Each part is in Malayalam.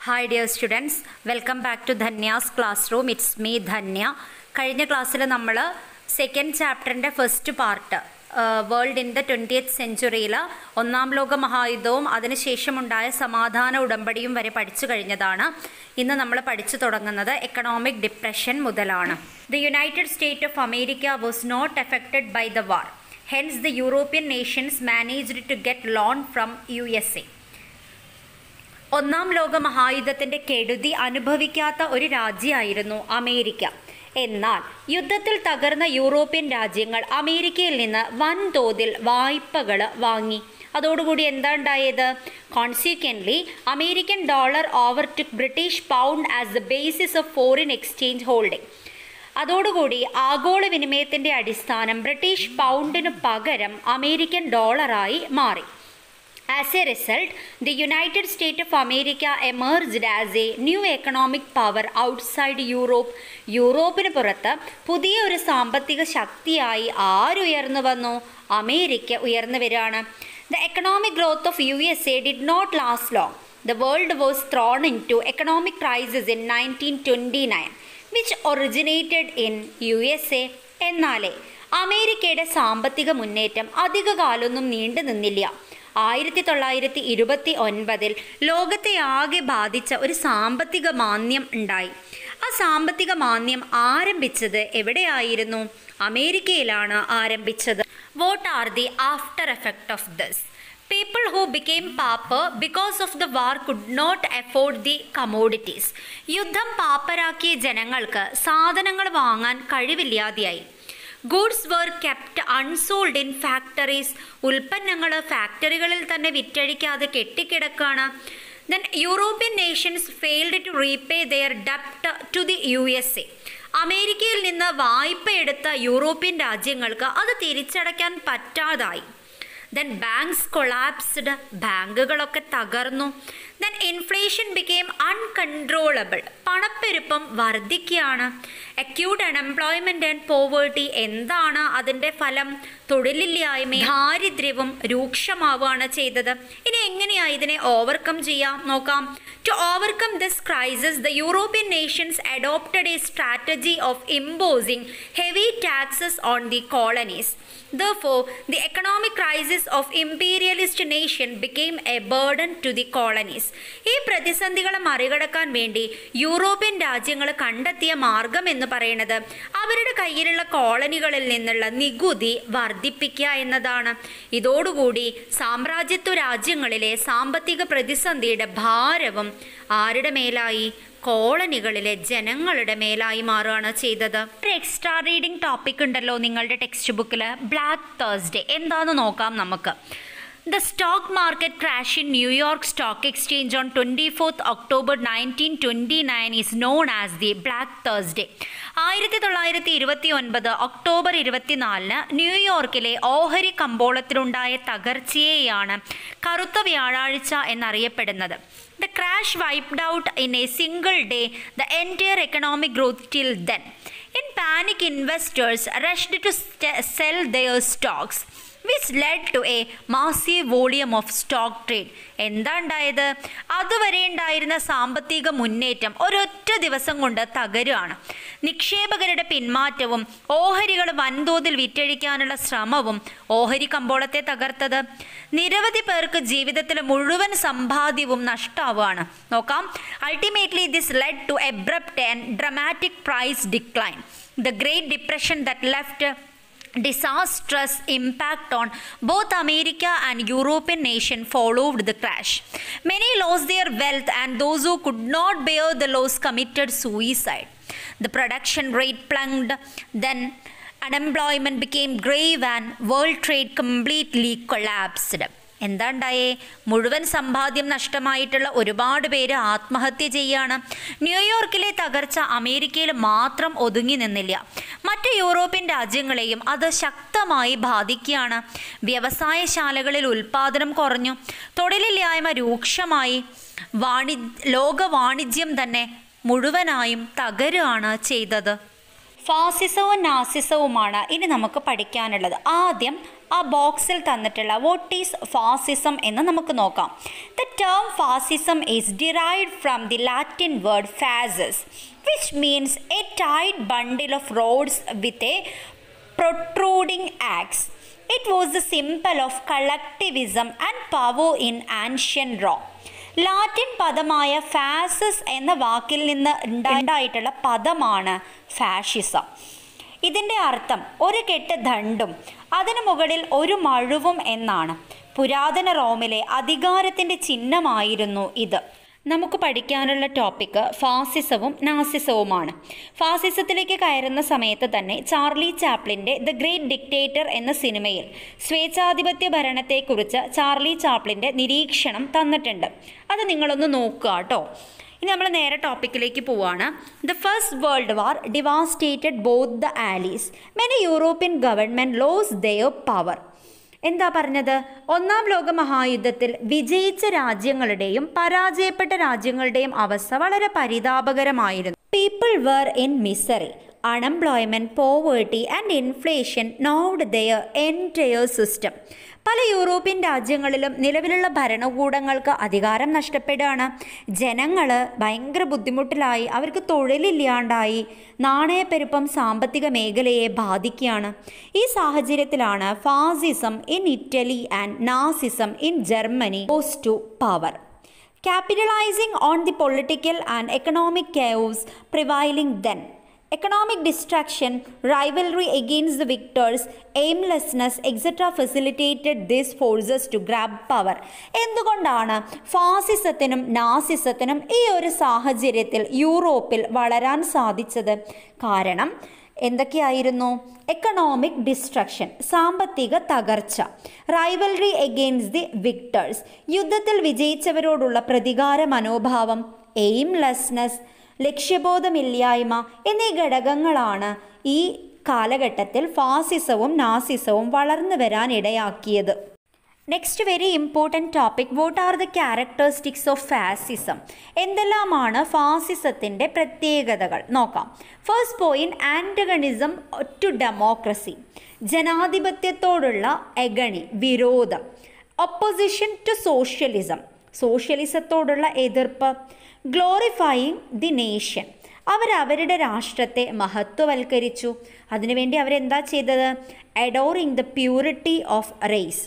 Hi dear students welcome back to Dhanya's classroom it's me Dhanya കഴിഞ്ഞ ക്ലാസ്സിൽ നമ്മൾ സെക്കൻഡ് ചാപ്റ്ററിൻ്റെ first part world in the twentieth സെഞ്ചുറിയിൽ ഒന്നാം ലോക മഹായുദ്ധവും അതിനുശേഷമുണ്ടായ സമാധാന ഉടമ്പടിയും വരെ പഠിച്ചു കഴിഞ്ഞതാണ് ഇന്ന് നമ്മൾ പഠിച്ചു തുടങ്ങുന്നത് എക്കണോമിക് ഡിപ്രഷൻ മുതലാണ് the United States of America was not affected by the war hence the European nations managed to get loan from U S A ഒന്നാം ലോക മഹായുദ്ധത്തിന്റെ കെടുതി അനുഭവിക്കാത്ത ഒരു രാജ്യമായിരുന്നു അമേരിക്ക എന്നാൽ യുദ്ധത്തിൽ തകർന്ന യൂറോപ്യൻ രാജ്യങ്ങൾ അമേരിക്കയിൽ നിന്ന് വൻതോതിൽ വായ്പകൾ വാങ്ങി അതോടുകൂടി എന്താ ഉണ്ടായത് consequently American dollar overtook British pound as the basis of foreign exchange holding അതോടുകൂടി ആഗോള വിനിമയത്തിന്റെ അടിസ്ഥാനം ബ്രിട്ടീഷ് പൗണ്ടിന് പകരം അമേരിക്കൻ ഡോളറായി മാറി as a result the United States of America emerged as a new economic power outside Europe യൂറോപ്പിന് പുറത്ത് പുതിയ ഒരു സാമ്പത്തിക ശക്തിയായി ആരുയർന്നു വന്നു അമേരിക്ക ഉയർന്നു വരികയാണ് the economic growth of U S A did not last long the world was thrown into economic crisis in nineteen twenty nine which originated in U S A എന്നാലേ അമേരിക്കയുടെ സാമ്പത്തിക മുന്നേറ്റം അധിക കാലമൊന്നും നീണ്ടു നിന്നില്ല ആയിരത്തി തൊള്ളായിരത്തി ഇരുപത്തി ഒൻപതിൽ ലോകത്തെ ആകെ ബാധിച്ച ഒരു സാമ്പത്തിക മാന്ദ്യം ഉണ്ടായി ആ സാമ്പത്തിക മാന്ദ്യം ആരംഭിച്ചത് എവിടെയായിരുന്നു അമേരിക്കയിലാണ് ആരംഭിച്ചത് what are the after effect of this people who became pauper because of the war could not afford the commodities യുദ്ധം പാപ്പരാക്കിയ ജനങ്ങൾക്ക് സാധനങ്ങൾ വാങ്ങാൻ കഴിവില്ലാതെയായി goods were kept unsold in factories ഉൽപ്പന്നങ്ങൾ ഫാക്ടറികളിൽ തന്നെ വിറ്റഴിക്കാതെ കെട്ടിക്കിടക്കാണ് then European nations failed to repay their ഡെപ്റ്റ് to the U S A അമേരിക്കയിൽ നിന്ന് വായ്പ എടുത്ത യൂറോപ്യൻ രാജ്യങ്ങൾക്ക് അത് തിരിച്ചടയ്ക്കാൻ പറ്റാതായി ദെൻ ബാങ്ക്സ് കൊളാപ്സ്ഡ് ബാങ്കുകളൊക്കെ തകർന്നു ദെൻ ഇൻഫ്ലേഷൻ ബിക്കെയിം അൺകൺട്രോളബിൾ പണപ്പെരുപ്പം വർദ്ധിക്കുകയാണ് അക്യൂട്ട് അൺഎംപ്ലോയ്മെന്റ് ആൻഡ് പോവേർട്ടി എന്താണ് അതിൻ്റെ ഫലം തൊഴിലില്ലായ്മ ദാരിദ്ര്യവും രൂക്ഷമാവുകയാണ് ചെയ്തത് ഇനി എങ്ങനെയാ ഇതിനെ ഓവർകം ചെയ്യാം നോക്കാം to overcome this crisis the European nations adopted a strategy of imposing heavy taxes on the colonies Therefore, the economic crisis of imperialist nation became a burden to the colonies. ഈ പ്രതിസന്ധികളെ മറികടക്കാൻ വേണ്ടി യൂറോപ്യൻ രാജ്യങ്ങൾ കണ്ടെത്തിയ മാർഗം എന്ന് പറയുന്നത് അവരുടെ കയ്യിലുള്ള കോളനികളിൽ നിന്നുള്ള നികുതി വർദ്ധിപ്പിക്കുക എന്നതാണ് ഇതോടുകൂടി സാമ്രാജ്യത്വ രാജ്യങ്ങളിലെ സാമ്പത്തിക പ്രതിസന്ധിയുടെ ഭാരവും ആരുടെ മേലായി കോളനികളിലെ ജനങ്ങളുടെ മേലായി മാറുകയാണ് ചെയ്തത് ഒരു എക്സ്ട്രാ റീഡിംഗ് ടോപ്പിക് ഉണ്ടല്ലോ നിങ്ങളുടെ ടെക്സ്റ്റ് ബുക്കിൽ ബ്ലാക്ക് തേഴ്സ്ഡേ എന്താണെന്ന് നോക്കാം നമുക്ക് the stock market crash in New York stock exchange on twenty fourth October nineteen twenty nine is known as the black Thursday ആയിരത്തി തൊള്ളായിരത്തി ഇരുപത്തി ഒൻപത് ഒക്ടോബർ ഇരുപത്തിനാലിന് ന്യൂയോർക്കിലെ ഓഹരി കമ്പോളത്തിലുണ്ടായ തകർച്ചയെയാണ് കറുത്ത വ്യാഴാഴ്ച എന്നറിയപ്പെടുന്നത് The crash wiped out in a single day the entire economic growth till then. In panic, investors rushed to st- sell their stocks. Which led to a massive volume of stock trade എന്താ ഉണ്ടായത് അതുവരെ ഉണ്ടായിരുന്ന സാമ്പത്തിക മുന്നേറ്റം ഒരൊറ്റ ദിവസം കൊണ്ട് തകരുകയാണ് നിക്ഷേപകരുടെ പിന്മാറ്റവും ഓഹരികൾ വൻതോതിൽ വിറ്റഴിക്കാനുള്ള ശ്രമവും ഓഹരി കമ്പോളത്തെ തകർത്തത് നിരവധി പേർക്ക് ജീവിതത്തിലെ മുഴുവൻ സമ്പാദ്യവും നഷ്ടാവുകയാണ് നോക്കാം ultimately this led to abrupt and dramatic price decline the Great Depression that left disastrous impact on both America and European nation followed the crash. Many lost their wealth and those who could not bear the loss committed suicide. The production rate plunged, then unemployment became grave and world trade completely collapsed. എന്താ ഉണ്ടായേ മുഴുവൻ സമ്പാദ്യം നഷ്ടമായിട്ടുള്ള ഒരുപാട് പേര് ആത്മഹത്യ ചെയ്യാണ് ന്യൂയോർക്കിലെ തകർച്ച അമേരിക്കയിൽ മാത്രം ഒതുങ്ങി നിന്നില്ല മറ്റ് യൂറോപ്യൻ രാജ്യങ്ങളെയും അത് ശക്തമായി ബാധിക്കുകയാണ് വ്യവസായശാലകളിൽ ഉൽപാദനം കുറഞ്ഞു തൊഴിലില്ലായ്മ രൂക്ഷമായി വാണി ലോക വാണിജ്യം തന്നെ മുഴുവനായും തകരുകയാണ് ചെയ്തത് ഫാസിസവും നാസിസവുമാണ് ഇനി നമുക്ക് പഠിക്കാനുള്ളത് ആദ്യം ആ ബോക്സിൽ തന്നിട്ടുള്ള വോട്ട് ഈസ് ഫാസിസം എന്ന് നമുക്ക് നോക്കാം the term fascism is derived from the Latin word fasces which means a tight bundle of rods with a protruding axe it was the symbol of collectivism and power in ancient Rome Latin പദമായ ഫാസസ് എന്ന വാക്കിൽ നിന്ന് ഉണ്ടായിട്ടുള്ള പദമാണ് ഫാഷിസം ഇതിൻ്റെ അർത്ഥം ഒരു കെട്ട് ദണ്ടും അതിനു മുകളിൽ ഒരു മഴുവും എന്നാണ് പുരാതന റോമിലെ അധികാരത്തിൻ്റെ ചിഹ്നമായിരുന്നു ഇത് നമുക്ക് പഠിക്കാനുള്ള ടോപ്പിക്ക് ഫാസിസവും നാസിസവുമാണ് ഫാസിസത്തിലേക്ക് കയറുന്ന സമയത്ത് തന്നെ ചാർലി ചാപ്ലിൻ്റെ ദ ഗ്രേറ്റ് ഡിക്റ്റേറ്റർ എന്ന സിനിമയിൽ സ്വേച്ഛാധിപത്യ ഭരണത്തെക്കുറിച്ച് ചാർലി ചാപ്ലിൻ്റെ നിരീക്ഷണം തന്നിട്ടുണ്ട് അത് നിങ്ങളൊന്ന് നോക്കുക കേട്ടോ ഇനി നമ്മൾ നേരെ ടോപ്പിക്കിലേക്ക് പോവാണ് the first world War devastated both the allies many European government lost their power എന്താ പറഞ്ഞത് ഒന്നാം ലോക മഹായുദ്ധത്തിൽ വിജയിച്ച രാജ്യങ്ങളുടെയും പരാജയപ്പെട്ട രാജ്യങ്ങളുടെയും അവസ്ഥ വളരെ പരിതാപകരമായിരുന്നു people were in misery unemployment poverty and inflation gnawed their entire system പല യൂറോപ്യൻ രാജ്യങ്ങളിലും നിലവിലുള്ള ഭരണകൂടങ്ങൾക്ക് അധികാരം നഷ്ടപ്പെടുകയാണ് ജനങ്ങൾ ഭയങ്കര ബുദ്ധിമുട്ടിലായി അവർക്ക് തൊഴിലില്ലാണ്ടായി നാണയപ്പെരുപ്പം സാമ്പത്തിക മേഖലയെ ബാധിക്കുകയാണ് ഈ സാഹചര്യത്തിലാണ് fascism in Italy and Nazism in Germany rose to power capitalizing on the political and economic chaos prevailing then economic distraction rivalry against the victors aimlessness etc facilitated these forces to grab power എന്തുകൊണ്ടാണ് ഫാസിസത്തിനും നാസിസത്തിനും ഈ ഒരു സാഹചര്യത്തിൽ യൂറോപ്പിൽ വളരാൻ സാധിച്ചത് കാരണം എന്തൊക്കെയായിരുന്നു എക്കണോമിക് ഡിസ്ട്രക്ഷൻ സാമ്പത്തിക തകർച്ച റൈവൽറി എഗെയിൻസ്റ്റ് ദി വിക്ടേഴ്സ് യുദ്ധത്തിൽ വിജയിച്ചവരോടുള്ള പ്രതികാര മനോഭാവം എയിംലെസ്നെസ് ലക്ഷ്യബോധമില്ലായ്മ എന്നീ ഘടകങ്ങളാണ് ഈ കാലഘട്ടത്തിൽ ഫാസിസവും നാസിസവും വളർന്നു വരാൻ ഇടയാക്കിയത് next very important topic what are the characteristics of fascism എന്തെല്ലാമാണ് ഫാസിസത്തിൻ്റെ പ്രത്യേകതകൾ നോക്കാം first point antagonism to democracy ജനാധിപത്യത്തോടുള്ള എഗണി വിരോധം ഒപ്പോസിഷൻ ടു സോഷ്യലിസം സോഷ്യലിസത്തോടുള്ള എതിർപ്പ് ഗ്ലോറിഫൈയിങ് ദി നേഷൻ അവരവരുടെ രാഷ്ട്രത്തെ മഹത്വവൽക്കരിച്ചു അതിനുവേണ്ടി അവരെന്താ ചെയ്തത് adoring the purity of race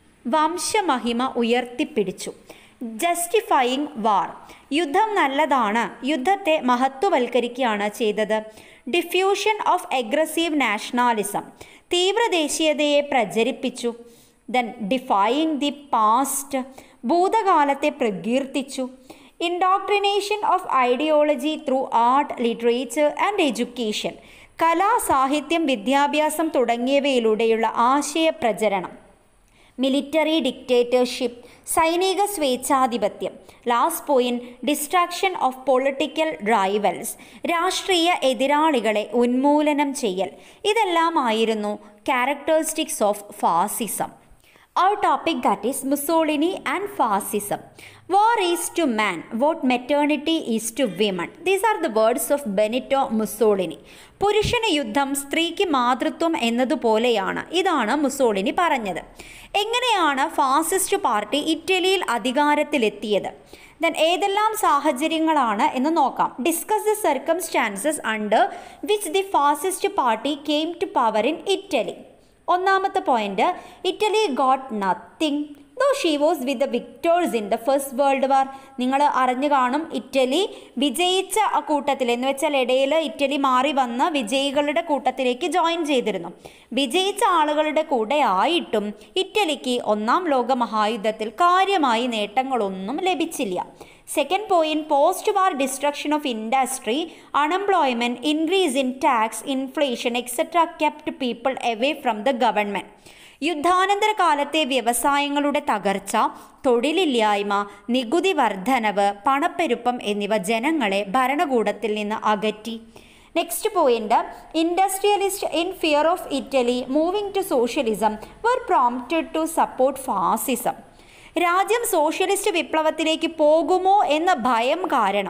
വംശമഹിമ ഉയർത്തിപ്പിടിച്ചു ജസ്റ്റിഫയിങ് വാർ യുദ്ധം നല്ലതാണ് യുദ്ധത്തെ മഹത്വവൽക്കരിക്കുകയാണ് ചെയ്തത് ഡിഫ്യൂഷൻ ഓഫ് എഗ്രസീവ് നാഷണാലിസം തീവ്രദേശീയതയെ പ്രചരിപ്പിച്ചു ദെൻ ഡിഫൈയിങ് ദി പാസ്റ്റ് ഭൂതകാലത്തെ പ്രകീർത്തിച്ചു indoctrination of ideology through art literature and education കലാ സാഹിത്യം വിദ്യാഭ്യാസം തുടങ്ങിയവയിലൂടെയുള്ള ആശയപ്രചരണം മിലിറ്ററി ഡിക്റ്റേറ്റർഷിപ്പ് സൈനിക സ്വേച്ഛാധിപത്യം last point destruction of political rivals രാഷ്ട്രീയ എതിരാളികളെ ഉന്മൂലനം ചെയ്യൽ ഇതെല്ലാമായിരുന്നു characteristics of fascism our topic that is Mussolini and fascism. War is to man what maternity is to women. These are the words of Benito Mussolini. പുരുഷന് യുദ്ധം സ്ത്രീക്ക് മാതൃത്വം എന്നതുപോലെയാണ് ഇതാണ് മുസോളിനി പറഞ്ഞത് എങ്ങനെയാണ് ഫാസിസ്റ്റ് പാർട്ടി ഇറ്റലിയിൽ അധികാരത്തിലെത്തിയത് ദെൻ ഏതെല്ലാം സാഹചര്യങ്ങളാണ് എന്ന് നോക്കാം discuss the circumstances under which the fascist party came to power in Italy ഒന്നാമത്തെ point Italy got nothing though she was with the victors in the first world War നിങ്ങൾ അറിഞ്ഞു കാണും ഇറ്റലി വിജയിച്ച ആ കൂട്ടത്തിൽ എന്ന് വെച്ചാൽ ഇടയിൽ ഇറ്റലി മാറി വന്ന വിജയികളുടെ കൂട്ടത്തിലേക്ക് ജോയിൻ ചെയ്തിരുന്നു വിജയിച്ച ആളുകളുടെ കൂടെ ആയിട്ടും ഇറ്റലിക്ക് ഒന്നാം ലോക മഹായുദ്ധത്തിൽ കാര്യമായി നേട്ടങ്ങളൊന്നും ലഭിച്ചില്ല second point post war destruction of industry unemployment increase in tax inflation etcetera kept people away from the government യുദ്ധാനന്തര കാലത്തെ വ്യവസായങ്ങളുടെ തകർച്ച തൊഴിലില്ലായ്മ നികുതി വർധനവ് പണപ്പെരുപ്പം എന്നിവ ജനങ്ങളെ ഭരണകൂടത്തിൽ നിന്ന് അകറ്റി next point industrialist in fear of Italy moving to socialism were prompted to support fascism രാജ്യം സോഷ്യലിസ്റ്റ് വിപ്ലവത്തിലേക്ക് പോകുമോ എന്ന ഭയം കാരണം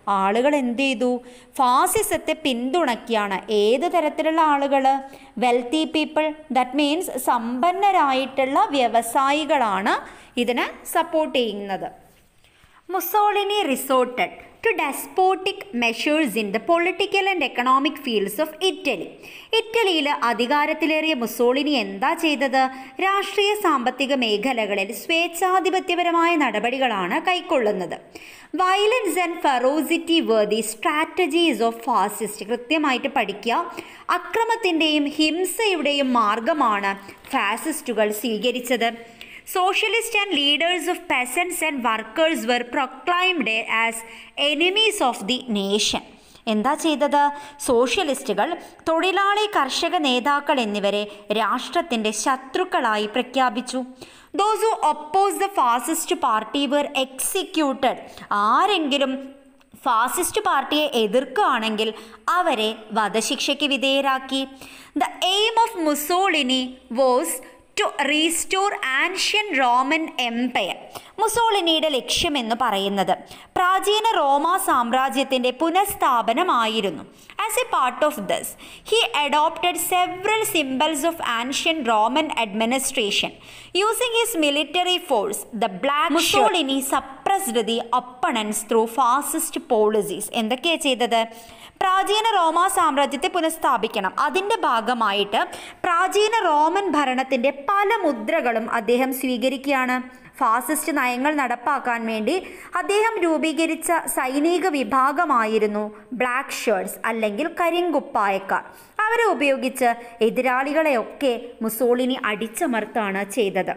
ആളുകൾ എന്ത് ചെയ്തു ഫാസിസത്തെ പിന്തുണയ്ക്കുകയാണ് ഏത് തരത്തിലുള്ള ആളുകൾ വെൽത്തി പീപ്പിൾ ദാറ്റ് മീൻസ് സമ്പന്നരായിട്ടുള്ള വ്യവസായികളാണ് ഇതിനെ സപ്പോർട്ട് ചെയ്യുന്നത് Mussolini resorted to despotic measures in the political and economic fields of Italy ഇറ്റലിയിൽ അധികാരത്തിലേറിയ മുസോളിനി എന്താ ചെയ്തത് രാഷ്ട്രീയ സാമ്പത്തിക മേഖലകളിൽ സ്വേച്ഛാധിപത്യപരമായ നടപടികളാണ് കൈക്കൊള്ളുന്നത് violence and ferocity were the strategies of fascist കൃത്യമായിട്ട് പഠിക്കുക അക്രമത്തിൻ്റെയും ഹിംസയുടെയും മാർഗമാണ് ഫാസിസ്റ്റുകൾ സ്വീകരിച്ചത് Socialists and leaders of peasants and workers were proclaimed as enemies of the nation. എന്താ ചെയ്തത് സോഷ്യലിസ്റ്റുകൾ തൊഴിലാളി കർഷക നേതാക്കൾ എന്നിവരെ രാഷ്ട്രത്തിൻ്റെ ശത്രുക്കളായി പ്രഖ്യാപിച്ചു those who oppose the fascist party were executed ആരെങ്കിലും ഫാസിസ്റ്റ് പാർട്ടിയെ എതിർക്കുകയാണെങ്കിൽ അവരെ വധശിക്ഷയ്ക്ക് വിധേയരാക്കി the aim of Mussolini was to restore ancient Roman empire മുസോളിനിയുടെ ലക്ഷ്യമെന്ന് പറയുന്നത് പ്രാചീന റോമ സാമ്രാജ്യത്തിൻ്റെ പുനഃസ്ഥാപനമായിരുന്നു as a part of this he adopted several symbols of ancient Roman administration using his military force the black Mussolini suppressed the opponents through fascist policies എന്തൊക്കെയാണ് ചെയ്തത് പ്രാചീന റോമ സാമ്രാജ്യത്തെ പുനഃസ്ഥാപിക്കണം അതിൻ്റെ ഭാഗമായിട്ട് പ്രാചീന റോമൻ ഭരണത്തിൻ്റെ പല മുദ്രകളും അദ്ദേഹം സ്വീകരിക്കുകയാണ് ഫാസിസ്റ്റ് നയങ്ങൾ നടപ്പാക്കാൻ വേണ്ടി അദ്ദേഹം രൂപീകരിച്ച സൈനിക വിഭാഗമായിരുന്നു ബ്ലാക്ക് ഷേർട്സ് അല്ലെങ്കിൽ കരിങ്കുപ്പായക്കാർ അവരെ ഉപയോഗിച്ച് എതിരാളികളെയൊക്കെ മുസോളിനി അടിച്ചമർത്താണ് ചെയ്തത്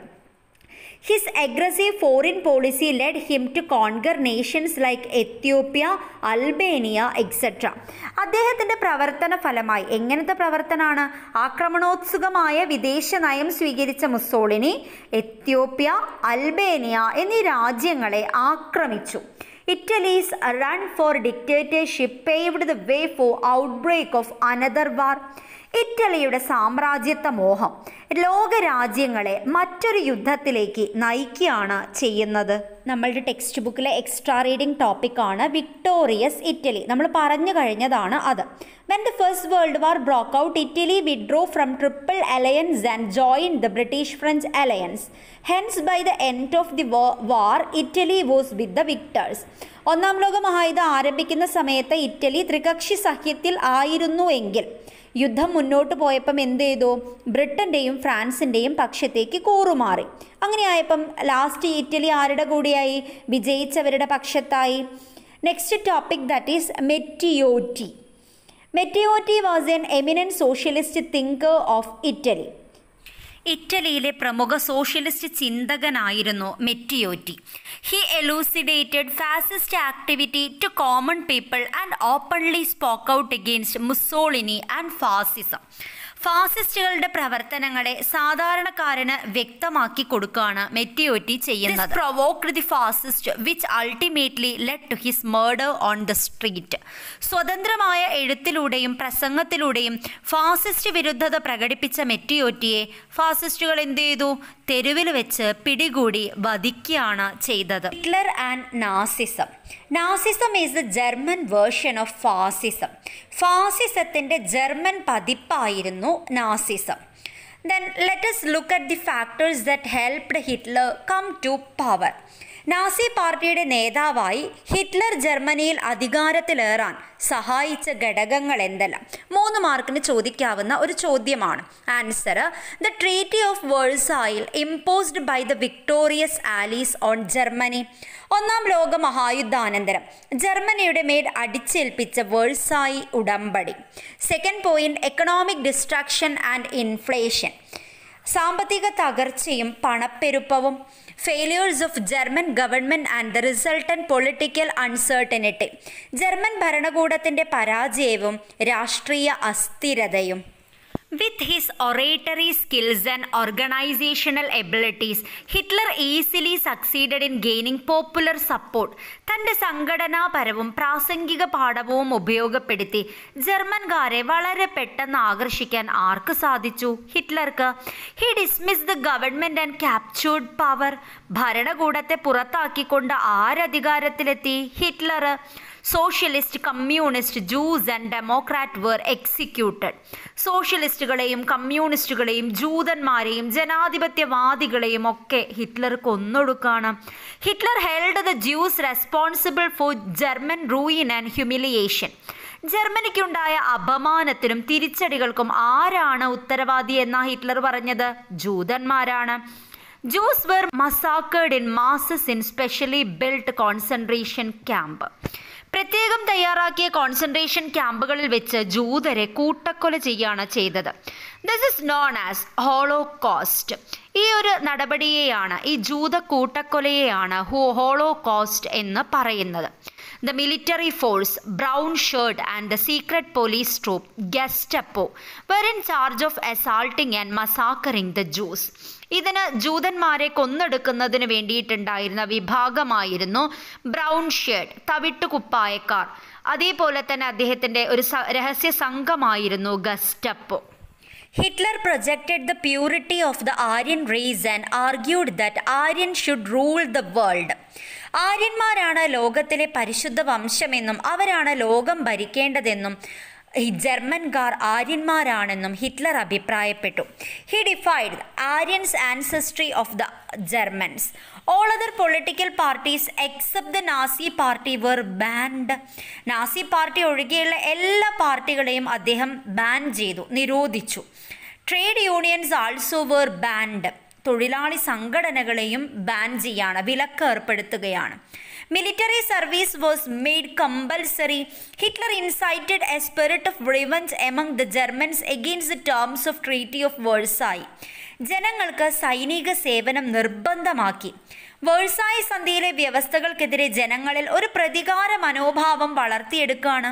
his aggressive foreign policy led him to conquer nations like Ethiopia Albania etcetera അദ്ദേഹത്തിൻ്റെ പ്രവർത്തന ഫലമായി എങ്ങനത്തെ പ്രവർത്തനമാണ് ആക്രമണോത്സുകമായ വിദേശ നയം സ്വീകരിച്ച മുസോളിനി എത്യോപ്യ അൽബേനിയ എന്നീ രാജ്യങ്ങളെ ആക്രമിച്ചു Italy's run for dictatorship paved the way for outbreak of another war ഇറ്റലിയുടെ സാമ്രാജ്യത്വ മോഹം ലോകരാജ്യങ്ങളെ മറ്റൊരു യുദ്ധത്തിലേക്ക് നയിക്കുകയാണ് ചെയ്യുന്നത് നമ്മളുടെ ടെക്സ്റ്റ് ബുക്കിലെ എക്സ്ട്രാ റീഡിംഗ് ടോപ്പിക്കാണ് വിക്ടോറിയസ് ഇറ്റലി നമ്മൾ പറഞ്ഞു കഴിഞ്ഞതാണ് അത് when the first world war broke out Italy withdrew from triple alliance and join the British French alliance hence by the end of the war Italy was with the victors ഒന്നാം ലോക മഹായുദ്ധം ആരംഭിക്കുന്ന സമയത്ത് ഇറ്റലി ത്രികക്ഷി സഖ്യത്തിൽ ആയിരുന്നു എങ്കിൽ യുദ്ധം മുന്നോട്ട് പോയപ്പം എന്ത് ചെയ്തു ബ്രിട്ടൻ്റെയും ഫ്രാൻസിൻ്റെയും പക്ഷത്തേക്ക് കൂറുമാറി അങ്ങനെയായപ്പം ലാസ്റ്റ് ഇറ്റലി ആരുടെ കൂടിയായി വിജയിച്ചവരുടെ പക്ഷത്തായി next topic that is Matteotti Matteotti was an eminent socialist thinker of Italy ഇറ്റലിയിലെ പ്രമുഖ സോഷ്യലിസ്റ്റ് ചിന്തകനായിരുന്നു Matteotti he elucidated fascist activity to common people and openly spoke out against Mussolini and fascism ഫാസിസ്റ്റുകളുടെ പ്രവർത്തനങ്ങളെ സാധാരണക്കാരന് വ്യക്തമാക്കി കൊടുക്കുകയാണ് മെറ്റിയോറ്റി ചെയ്യുന്നത് provoked the fascist which ultimately led to his murder on the street സ്വതന്ത്രമായ എഴുത്തിലൂടെയും പ്രസംഗത്തിലൂടെയും ഫാസിസ്റ്റ് വിരുദ്ധത പ്രകടിപ്പിച്ച മെറ്റിയോറ്റിയെ ഫാസിസ്റ്റുകൾ എന്ത് ചെയ്തു തെരുവിൽ വെച്ച് പിടികൂടി വധിക്കുകയാണ് ചെയ്തത് Hitler and Nazism Nazism is the German version of fascism ഫാസിസത്തിൻ്റെ ജർമ്മൻ പതിപ്പായിരുന്നു Nazism then let's look at the factors that helped Hitler come to power Nazi പാർട്ടിയുടെ നേതാവായി ഹിറ്റ്ലർ ജർമ്മനിയിൽ അധികാരത്തിലേറാൻ സഹായിച്ച ഘടകങ്ങൾ എന്തെല്ലാം മൂന്ന് മാർക്കിന് ചോദിക്കാവുന്ന ഒരു ചോദ്യമാണ് answer the treaty of Versailles imposed by the victorious allies on Germany ഒന്നാം ലോക മഹായുദ്ധാനന്തരം ജർമ്മനിയുടെ മേൽ അടിച്ചേൽപ്പിച്ച വേഴ്സായി ഉടമ്പടി second point economic destruction and inflation സാമ്പത്തിക തകർച്ചയും പണപ്പെരുപ്പവും failures of German government and the resultant political uncertainty ജർമ്മൻ ഭരണകൂടത്തിൻ്റെ പരാജയവും രാഷ്ട്രീയ അസ്ഥിരതയും with his oratory skills and organisational abilities Hitler easily succeeded in gaining popular support തൻ്റെ സംഘടനാപരവും പ്രാസംഗിക പാഠവും ഉപയോഗപ്പെടുത്തി ജർമ്മൻകാരെ വളരെ പെട്ടെന്ന് ആകർഷിക്കാൻ ആർക്ക് സാധിച്ചു ഹിറ്റ്ലർക്ക് he dismiss the government and captured power ഭരണകൂടത്തെ പുറത്താക്കിക്കൊണ്ട് ആരധികാരത്തിലെത്തി Hitler socialist communist Jews and democrat were executed സോഷ്യലിസ്റ്റുകളെയും കമ്മ്യൂണിസ്റ്റുകളെയും ജൂതന്മാരെയും ജനാധിപത്യവാദികളെയും ഒക്കെ ഹിറ്റ്ലർ കൊന്നൊടുക്കാണ് Hitler held the Jews responsible for German ruin and humiliation ജർമ്മനിക്കുണ്ടായ അപമാനത്തിനും തിരിച്ചടികൾക്കും ആരാണ് ഉത്തരവാദി എന്ന ഹിറ്റ്ലർ പറഞ്ഞത് ജൂതന്മാരാണ് Jews were massacred in masses in specially built concentration camp പ്രത്യേകം തയ്യാറാക്കിയ കോൺസെൻട്രേഷൻ ക്യാമ്പുകളിൽ വെച്ച് ജൂതരെ കൂട്ടക്കൊല ചെയ്യാണ് ചെയ്തത് this is known as Holocaust ഈ ഒരു നടപടിയെയാണ് ഈ ജൂത കൂട്ടക്കൊലയെയാണ് ഹോ ഹോളോകോസ്റ്റ് എന്ന് പറയുന്നത് the military force brown shirt and the secret police troop Gestapo were in charge of assaulting and massacring the Jews ഇതിന് ജൂതന്മാരെ കൊന്നെടുക്കുന്നതിന് വേണ്ടിയിട്ടുണ്ടായിരുന്ന വിഭാഗമായിരുന്നു ബ്രൗൺ ഷേർട്ട് തവിട്ടു കുപ്പായക്കാർ അതേപോലെ തന്നെ അദ്ദേഹത്തിൻ്റെ ഒരു സ- രഹസ്യ സംഘമായിരുന്നു Gestapo Hitler projected the purity of the Aryan race and argued that Aryan should rule the world. ആര്യന്മാരാണ് ലോകത്തിലെ പരിശുദ്ധ വംശമെന്നും അവരാണ് ലോകം ഭരിക്കേണ്ടതെന്നും ഈ ജർമ്മൻകാർ ആര്യന്മാരാണെന്നും ഹിറ്റ്ലർ അഭിപ്രായപ്പെട്ടു he defied Aryans ancestry of the Germans all other political parties except the Nazi party were banned Nazi party ഒഴികെയുള്ള എല്ലാ പാർട്ടികളെയും അദ്ദേഹം ബാൻ ചെയ്തു നിരോധിച്ചു trade unions also were banned തൊഴിലാളി സംഘടനകളെയും ബാൻ ചെയ്യാണ് വിലക്ക് ഏർപ്പെടുത്തുകയാണ് military service was made compulsory Hitler incited a spirit of revenge among the Germans against the terms of treaty of Versailles ജനങ്ങൾക്ക് സൈനിക സേവനം നിർബന്ധമാക്കി വേഴ്സായി സന്ധിയിലെ വ്യവസ്ഥകൾക്കെതിരെ ജനങ്ങളിൽ ഒരു പ്രതികാര മനോഭാവം വളർത്തിയെടുക്കുകയാണ്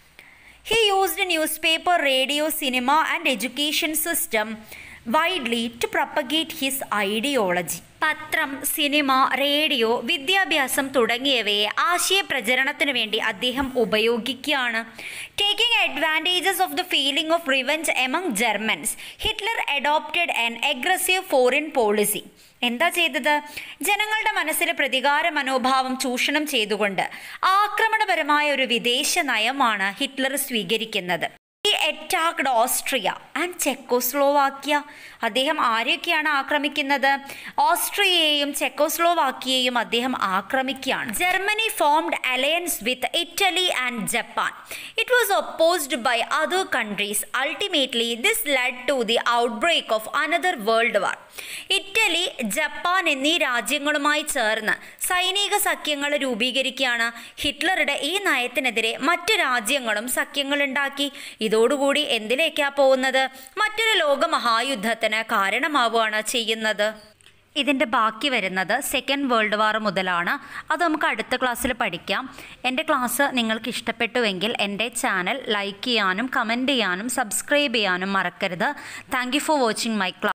He used newspaper, radio, cinema, and education system widely to propagate his ideology. പത്രം സിനിമ റേഡിയോ വിദ്യാഭ്യാസം തുടങ്ങിയവയെ ആശയപ്രചരണത്തിന് വേണ്ടി അദ്ദേഹം ഉപയോഗിക്കുകയാണ് taking advantages of the feeling of revenge among Germans Hitler adopted an aggressive foreign policy എന്താ ചെയ്തത് ജനങ്ങളുടെ മനസ്സിലെ പ്രതികാര മനോഭാവം ചൂഷണം ചെയ്തുകൊണ്ട് ആക്രമണപരമായ ഒരു വിദേശ നയമാണ് ഹിറ്റ്ലർ സ്വീകരിക്കുന്നത് ഈ അറ്റാക്ഡ് ഓസ്ട്രിയ ആൻഡ് ചെക്കോസ്ലോവാക്യ അദ്ദേഹം ആരെയൊക്കെയാണ് ആക്രമിക്കുന്നത് ഓസ്ട്രിയയെയും ചെക്കോസ്ലോവാക്യയെയും അദ്ദേഹം ആക്രമിക്കുകയാണ് Germany formed alliance with Italy and Japan it was opposed by other countries ultimately this led to the outbreak of another world war Italy Japan എന്നീ രാജ്യങ്ങളുമായി ചേർന്ന് സൈനിക സഖ്യങ്ങൾ രൂപീകരിക്കുകയാണ് ഹിറ്റ്ലറുടെ ഈ നയത്തിനെതിരെ മറ്റു രാജ്യങ്ങളും സഖ്യങ്ങൾ ഉണ്ടാക്കി ഇതോടുകൂടി എന്തിലേക്കാ പോകുന്നത് മറ്റൊരു ലോക മഹായുദ്ധത്തിന് കാരണമാവുകയാണ് ചെയ്യുന്നത് ഇതിൻ്റെ ബാക്കി വരുന്നത് സെക്കൻഡ് വേൾഡ് വാർ മുതലാണ് അത് നമുക്ക് അടുത്ത ക്ലാസ്സിൽ പഠിക്കാം എൻ്റെ ക്ലാസ് നിങ്ങൾക്ക് ഇഷ്ടപ്പെട്ടുവെങ്കിൽ എൻ്റെ ചാനൽ ലൈക്ക് ചെയ്യാനും കമൻറ്റ് ചെയ്യാനും സബ്സ്ക്രൈബ് ചെയ്യാനും മറക്കരുത് thank you for watching my class